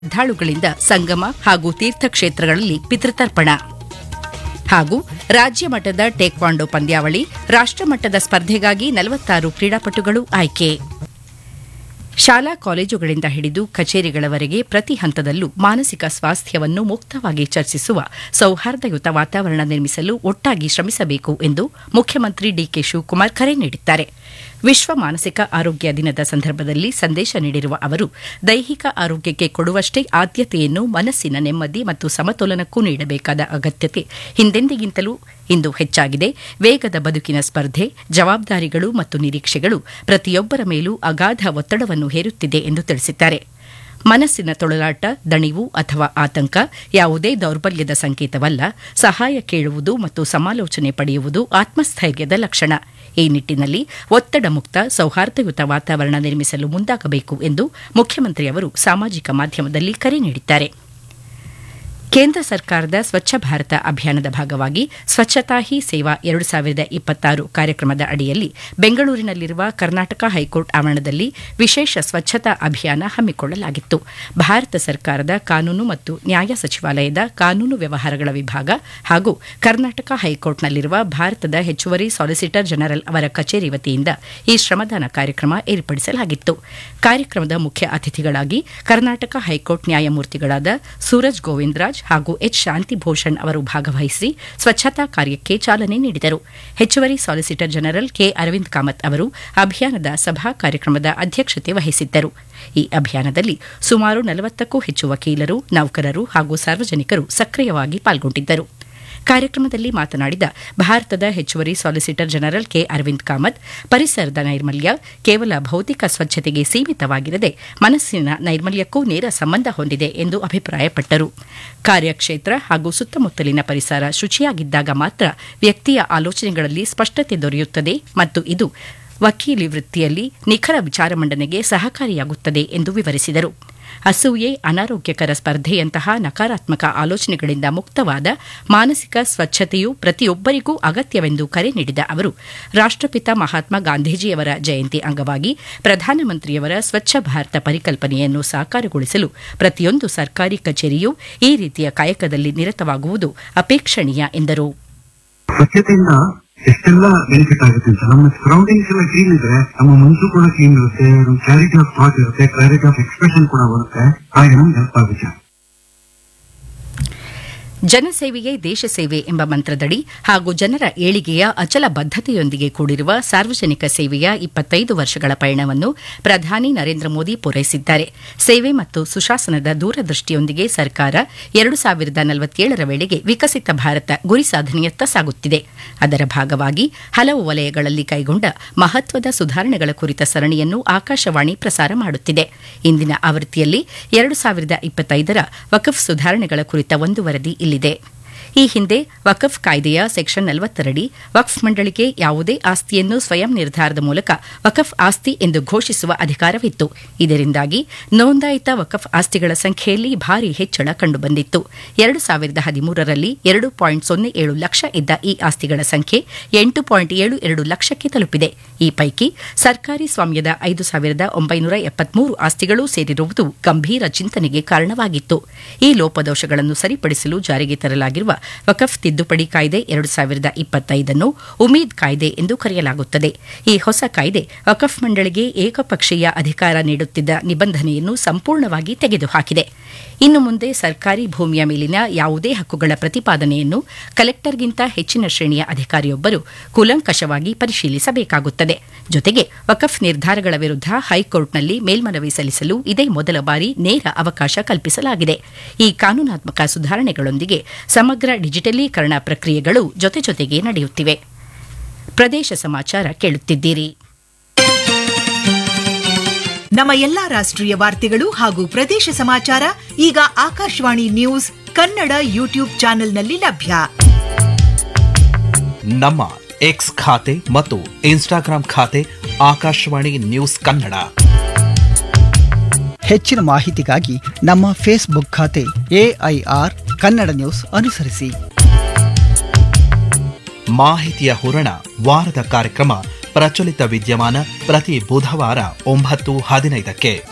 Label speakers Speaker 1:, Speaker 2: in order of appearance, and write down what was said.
Speaker 1: ಶ್ರದ್ಧಾಳುಗಳಿಂದ ಸಂಗಮ ಹಾಗೂ ತೀರ್ಥಕ್ಷೇತ್ರಗಳಲ್ಲಿ ಪಿತೃತರ್ಪಣ ಹಾಗೂ ರಾಜ್ಯ ಮಟ್ಟದ ಟೇಕ್ವಾಂಡೋ ಪಂದ್ಯಾವಳಿ ರಾಷ್ಟ್ರಮಟ್ಟದ ಸ್ಪರ್ಧೆಗಾಗಿ ನಲವತ್ತಾರು ಕ್ರೀಡಾಪಟುಗಳು ಆಯ್ಕೆ ಶಾಲಾ ಕಾಲೇಜುಗಳಿಂದ ಹಿಡಿದು ಕಚೇರಿಗಳವರೆಗೆ ಪ್ರತಿ ಹಂತದಲ್ಲೂ ಮಾನಸಿಕ ಸ್ವಾಸ್ಥ್ಯವನ್ನು ಮುಕ್ತವಾಗಿ ಚರ್ಚಿಸುವ ಸೌಹಾರ್ದಯುತ ವಾತಾವರಣ ನಿರ್ಮಿಸಲು ಒಟ್ಟಾಗಿ ಶ್ರಮಿಸಬೇಕು ಎಂದು ಮುಖ್ಯಮಂತ್ರಿ ಡಿಕೆ ಶಿವಕುಮಾರ್ ಕರೆ ನೀಡಿದ್ದಾರೆ ವಿಶ್ವ ಮಾನಸಿಕ ಆರೋಗ್ಯ ದಿನದ ಸಂದರ್ಭದಲ್ಲಿ ಸಂದೇಶ ನೀಡಿರುವ ಅವರು ದೈಹಿಕ ಆರೋಗ್ಯಕ್ಕೆ ಕೊಡುವಷ್ಟೇ ಆದ್ಯತೆಯನ್ನು ಮನಸ್ಸಿನ ನೆಮ್ಮದಿ ಮತ್ತು ಸಮತೋಲನಕ್ಕೂ ನೀಡಬೇಕಾದ ಅಗತ್ಯತೆ ಹಿಂದೆಂದಿಗಿಂತಲೂ ಇಂದು ಹೆಚ್ಚಾಗಿದೆ ವೇಗದ ಬದುಕಿನ ಸ್ಪರ್ಧೆ ಜವಾಬ್ದಾರಿಗಳು ಮತ್ತು ನಿರೀಕ್ಷೆಗಳು ಪ್ರತಿಯೊಬ್ಬರ ಮೇಲೂ ಅಗಾಧ ಒತ್ತಡವನ್ನು ಹೇರುತ್ತಿದೆ ಎಂದು ತಿಳಿಸಿದ್ದಾರೆ ಮನಸ್ಸಿನ ತೊಳಲಾಟ ದಣಿವು ಅಥವಾ ಆತಂಕ ಯಾವುದೇ ದೌರ್ಬಲ್ಯದ ಸಂಕೇತವಲ್ಲ ಸಹಾಯ ಕೇಳುವುದು ಮತ್ತು ಸಮಾಲೋಚನೆ ಪಡೆಯುವುದು ಆತ್ಮಸ್ಥೈರ್ಯದ ಲಕ್ಷಣ ಈ ನಿಟ್ಟಿನಲ್ಲಿ ಒತ್ತಡ ಮುಕ್ತ ಸೌಹಾರ್ದಯುತ ವಾತಾವರಣ ನಿರ್ಮಿಸಲು ಮುಂದಾಗಬೇಕು ಎಂದು ಮುಖ್ಯಮಂತ್ರಿ ಅವರು ಸಾಮಾಜಿಕ ಮಾಧ್ಯಮದಲ್ಲಿ ಕರೆ ನೀಡಿದ್ದಾರೆ ಕೇಂದ್ರ ಸರ್ಕಾರದ ಸ್ವಚ್ಛ ಭಾರತ ಅಭಿಯಾನದ ಭಾಗವಾಗಿ ಸ್ವಚ್ಛತಾ ಹಿ ಸೇವಾ ಎರಡು ಸಾವಿರದ ಇಪ್ಪತ್ತಾರು ಕಾರ್ಯಕ್ರಮದ ಅಡಿಯಲ್ಲಿ ಬೆಂಗಳೂರಿನಲ್ಲಿರುವ ಕರ್ನಾಟಕ ಹೈಕೋರ್ಟ್ ಆವರಣದಲ್ಲಿ ವಿಶೇಷ ಸ್ವಚ್ಛತಾ ಅಭಿಯಾನ ಹಮ್ಮಿಕೊಳ್ಳಲಾಗಿತ್ತು ಭಾರತ ಸರ್ಕಾರದ ಕಾನೂನು ಮತ್ತು ನ್ಯಾಯ ಸಚಿವಾಲಯದ ಕಾನೂನು ವ್ಯವಹಾರಗಳ ವಿಭಾಗ ಹಾಗೂ ಕರ್ನಾಟಕ ಹೈಕೋರ್ಟ್ನಲ್ಲಿರುವ ಭಾರತದ ಹೆಚ್ಚುವರಿ ಸಾಲಿಸಿಟರ್ ಜನರಲ್ ಅವರ ಕಚೇರಿ ವತಿಯಿಂದ ಈ ಶ್ರಮದಾನ ಕಾರ್ಯಕ್ರಮ ಏರ್ಪಡಿಸಲಾಗಿತ್ತು ಕಾರ್ಯಕ್ರಮದ ಮುಖ್ಯ ಅತಿಥಿಗಳಾಗಿ ಕರ್ನಾಟಕ ಹೈಕೋರ್ಟ್ ನ್ಯಾಯಮೂರ್ತಿಗಳಾದ ಸೂರಜ್ ಗೋವಿಂದರಾಜ್ ಹಾಗೂ ಎಚ್ ಶಾಂತಿಭೂಷಣ್ ಅವರು ಭಾಗವಹಿಸಿ ಸ್ವಚ್ಛತಾ ಕಾರ್ಯಕ್ಕೆ ಚಾಲನೆ ನೀಡಿದರು ಹೆಚ್ಚುವರಿ solicitor general K Arvind Kamath ಅವರು ಅಭಿಯಾನದ ಸಭಾ ಕಾರ್ಯಕ್ರಮದ ಅಧ್ಯಕ್ಷತೆ ವಹಿಸಿದ್ದರು ಈ ಅಭಿಯಾನದಲ್ಲಿ ಸುಮಾರು ನಲವತ್ತಕ್ಕೂ ಹೆಚ್ಚು ವಕೀಲರು ನೌಕರರು ಹಾಗೂ ಸಾರ್ವಜನಿಕರು ಸಕ್ರಿಯವಾಗಿ ಪಾಲ್ಗೊಂಡಿದ್ದರು ಕಾರ್ಯಕ್ರಮದಲ್ಲಿ ಮಾತನಾಡಿದ ಭಾರತದ ಹೆಚ್ಚುವರಿ solicitor general K Arvind Kamath ಪರಿಸರದ ನೈರ್ಮಲ್ಯ ಕೇವಲ ಭೌತಿಕ ಸ್ವಚ್ಛತೆಗೆ ಸೀಮಿತವಾಗಿರದೆ ಮನಸ್ಸಿನ ನೈರ್ಮಲ್ಯಕ್ಕೂ ನೇರ ಸಂಬಂಧ ಹೊಂದಿದೆ ಎಂದು ಅಭಿಪ್ರಾಯಪಟ್ಟರು ಕಾರ್ಯಕ್ಷೇತ್ರ ಹಾಗೂ ಸುತ್ತಮುತ್ತಲಿನ ಪರಿಸರ ಶುಚಿಯಾಗಿದ್ದಾಗ ಮಾತ್ರ ವ್ಯಕ್ತಿಯ ಆಲೋಚನೆಗಳಲ್ಲಿ ಸ್ಪಷ್ಟತೆ ದೊರೆಯುತ್ತದೆ ಮತ್ತು ಇದು ವಕೀಲಿ ವೃತ್ತಿಯಲ್ಲಿ ನಿಖರ ವಿಚಾರ ಮಂಡನೆಗೆ ಸಹಕಾರಿಯಾಗುತ್ತದೆ ಎಂದು ವಿವರಿಸಿದರು ಅಸೂಯೆ ಅನಾರೋಗ್ಯಕರ ಸ್ಪರ್ಧೆಯಂತಹ ನಕಾರಾತ್ಮಕ ಆಲೋಚನೆಗಳಿಂದ ಮುಕ್ತವಾದ ಮಾನಸಿಕ ಸ್ವಚ್ಛತೆಯು ಪ್ರತಿಯೊಬ್ಬರಿಗೂ ಅಗತ್ಯವೆಂದು ಕರೆ ನೀಡಿದ ಅವರು ರಾಷ್ಟಪಿತ ಮಹಾತ್ಮ ಗಾಂಧೀಜಿಯವರ ಜಯಂತಿ ಅಂಗವಾಗಿ ಪ್ರಧಾನಮಂತ್ರಿಯವರ ಸ್ವಚ್ಛ ಭಾರತ ಪರಿಕಲ್ಪನೆಯನ್ನು ಸಾಕಾರಗೊಳಿಸಲು ಪ್ರತಿಯೊಂದು ಸರ್ಕಾರಿ ಕಚೇರಿಯೂ ಈ ರೀತಿಯ ಕಾಯಕದಲ್ಲಿ ನಿರತವಾಗುವುದು ಅಪೇಕ್ಷಣೀಯ ಎಂದರು
Speaker 2: ಸ್ವಚ್ಛತೆಯಿಂದ ಎಷ್ಟೆಲ್ಲ ಬೆನಿಫಿಟ್ ಆಗುತ್ತೆ ಅಂತ ನಮ್ಮ ಸರೌಂಡಿಂಗ್ಸ್ ಎಲ್ಲ ಕ್ಲೀನ್ ಇದ್ರೆ ನಮ್ಮ ಮನಸ್ಸು ಕೂಡ ಕ್ಲೀನ್ ಇರುತ್ತೆ ಕ್ಲಾರಿಟಿ ಆಫ್ ಥಾಟ್ ಇರುತ್ತೆ ಕ್ಲಾರಿಟಿ ಆಫ್ ಎಕ್ಸ್ಪ್ರೆಷನ್ ಕೂಡ ಬರುತ್ತೆ ಹಾಗೆ ನಮ್ಗೆ ಹೆಲ್ಪ್ ಆಗುತ್ತೆ
Speaker 1: ಜನಸೇವೆಯೇ ದೇಶ ಸೇವೆ ಎಂಬ ಮಂತ್ರದಡಿ ಹಾಗೂ ಜನರ ಏಳಿಗೆಯ ಅಚಲ ಬದ್ಧತೆಯೊಂದಿಗೆ ಕೂಡಿರುವ ಸಾರ್ವಜನಿಕ ಸೇವೆಯ ಇಪ್ಪತ್ತೈದು ವರ್ಷಗಳ ಪಯಣವನ್ನು ಪ್ರಧಾನಿ ನರೇಂದ್ರ ಮೋದಿ ಪೂರೈಸಿದ್ದಾರೆ ಸೇವೆ ಮತ್ತು ಸುಶಾಸನದ ದೂರದೃಷ್ಟಿಯೊಂದಿಗೆ ಸರ್ಕಾರ ಎರಡು ಸಾವಿರದ ನಲವತ್ತೇಳರ ವೇಳೆಗೆ ವಿಕಸಿತ ಭಾರತ ಗುರಿ ಸಾಧನೆಯತ್ತ ಸಾಗುತ್ತಿದೆ ಅದರ ಭಾಗವಾಗಿ ಹಲವು ವಲಯಗಳಲ್ಲಿ ಕೈಗೊಂಡ ಮಹತ್ವದ ಸುಧಾರಣೆಗಳ ಕುರಿತ ಸರಣಿಯನ್ನು ಆಕಾಶವಾಣಿ ಪ್ರಸಾರ ಮಾಡುತ್ತಿದೆ ಇಂದಿನ ಆವೃತ್ತಿಯಲ್ಲಿ ಎರಡು ಸಾವಿರದ ಇಪ್ಪತ್ತೈದರ ವಕಫ್ ಸುಧಾರಣೆಗಳ ಕುರಿತ ಒಂದು ವರದಿ ಇಲ್ಲಿದೆ ಈ ಹಿಂದೆ ವಕಫ್ ಕಾಯ್ದೆಯ ಸೆಕ್ಷನ್ ನಲವತ್ತರಡಿ ವಕ್ಫ್ ಮಂಡಳಿಗೆ ಯಾವುದೇ ಆಸ್ತಿಯನ್ನು ಸ್ವಯಂ ನಿರ್ಧಾರದ ಮೂಲಕ ವಕಫ್ ಆಸ್ತಿ ಎಂದು ಘೋಷಿಸುವ ಅಧಿಕಾರವಿತ್ತು ಇದರಿಂದಾಗಿ ನೋಂದಾಯಿತ ವಕಫ್ ಆಸ್ತಿಗಳ ಸಂಖ್ಯೆಯಲ್ಲಿ ಭಾರಿ ಹೆಚ್ಚಳ ಕಂಡುಬಂದಿತ್ತು ಎರಡು ಸಾವಿರದ ಹದಿಮೂರರಲ್ಲಿ ಎರಡು ಪಾಯಿಂಟ್ ಸೊನ್ನೆ ಏಳು ಲಕ್ಷ ಇದ್ದ ಈ ಆಸ್ತಿಗಳ ಸಂಖ್ಯೆ ಎಂಟು ಪಾಯಿಂಟ್ ಏಳು ಎರಡು ಲಕ್ಷಕ್ಕೆ ತಲುಪಿದೆ ಈ ಪೈಕಿ ಸರ್ಕಾರಿ ಸ್ವಾಮ್ಯದ ಐದು ಸಾವಿರದ ಒಂಬೈನೂರ ಎಪ್ಪತ್ಮೂರು ಆಸ್ತಿಗಳೂ ಸೇರಿರುವುದು ಗಂಭೀರ ಚಿಂತನೆಗೆ ಕಾರಣವಾಗಿತ್ತು ಈ ಲೋಪದೋಷಗಳನ್ನು ಸರಿಪಡಿಸಲು ಜಾರಿಗೆ ತರಲಾಗಿರುವ ವಕಫ್ ತಿದ್ದುಪಡಿ ಕಾಯ್ದೆ ಎರಡು ಸಾವಿರದ ಇಪ್ಪತ್ತೈದನ್ನು ಉಮೀದ್ ಕಾಯ್ದೆ ಎಂದು ಕರೆಯಲಾಗುತ್ತದೆ ಈ ಹೊಸ ಕಾಯ್ದೆ ವಕಫ್ ಮಂಡಳಿಗೆ ಏಕಪಕ್ಷೀಯ ಅಧಿಕಾರ ನೀಡುತ್ತಿದ್ದ ನಿಬಂಧನೆಯನ್ನು ಸಂಪೂರ್ಣವಾಗಿ ತೆಗೆದುಹಾಕಿದೆ ಇನ್ನು ಮುಂದೆ ಸರ್ಕಾರಿ ಭೂಮಿಯ ಮೇಲಿನ ಯಾವುದೇ ಹಕ್ಕುಗಳ ಪ್ರತಿಪಾದನೆಯನ್ನು ಕಲೆಕ್ಟರ್ಗಿಂತ ಹೆಚ್ಚಿನ ಶ್ರೇಣಿಯ ಅಧಿಕಾರಿಯೊಬ್ಬರು ಕೂಲಂಕಷವಾಗಿ ಪರಿಶೀಲಿಸಬೇಕಾಗುತ್ತದೆ ಜೊತೆಗೆ ವಕಫ್ ನಿರ್ಧಾರಗಳ ವಿರುದ್ಧ ಹೈಕೋರ್ಟ್ನಲ್ಲಿ ಮೇಲ್ಮನವಿ ಸಲ್ಲಿಸಲು ಇದೇ ಮೊದಲ ಬಾರಿ ನೇರ ಅವಕಾಶ ಕಲ್ಪಿಸಲಾಗಿದೆ ಈ ಕಾನೂನಾತ್ಮಕ ಸುಧಾರಣೆಗಳೊಂದಿಗೆ ಸಮಗ್ರ ಡಿಜಿಟಲೀಕರಣ ಪ್ರಕ್ರಿಯೆಗಳು ಜೊತೆ ಜೊತೆಗೆ ನಡೆಯುತ್ತಿವೆ ಪ್ರದೇಶ ಸಮಾಚಾರ ಕೇಳುತ್ತಿದ್ದೀರಿ
Speaker 3: ನಮ್ಮ ಎಲ್ಲಾ ರಾಷ್ಟ್ರೀಯ ವಾರ್ತೆಗಳು ಹಾಗೂ ಪ್ರದೇಶ ಸಮಾಚಾರ ಈಗ ಆಕಾಶವಾಣಿ ನ್ಯೂಸ್ ಕನ್ನಡ ಯೂಟ್ಯೂಬ್ ಚಾನೆಲ್ನಲ್ಲಿ ಲಭ್ಯ
Speaker 4: ನಮ್ಮ ಎಕ್ಸ್ ಖಾತೆ ಮತ್ತು ಇನ್ಸ್ಟಾಗ್ರಾಂ ಖಾತೆ ಆಕಾಶವಾಣಿ ನ್ಯೂಸ್ ಕನ್ನಡ
Speaker 5: ಹೆಚ್ಚಿನ ಮಾಹಿತಿಗಾಗಿ ನಮ್ಮ ಫೇಸ್ಬುಕ್ ಖಾತೆ ಎಐಆರ್ ಕನ್ನಡ ನ್ಯೂಸ್ ಅನುಸರಿಸಿ
Speaker 4: ಮಾಹಿತಿಯ ಹೂರಣ ವಾರದ ಕಾರ್ಯಕ್ರಮ ಪ್ರಚಲಿತ ವಿದ್ಯಮಾನ ಪ್ರತಿ ಬುಧವಾರ ಒಂಬತ್ತು ಹದಿನೈದಕ್ಕೆ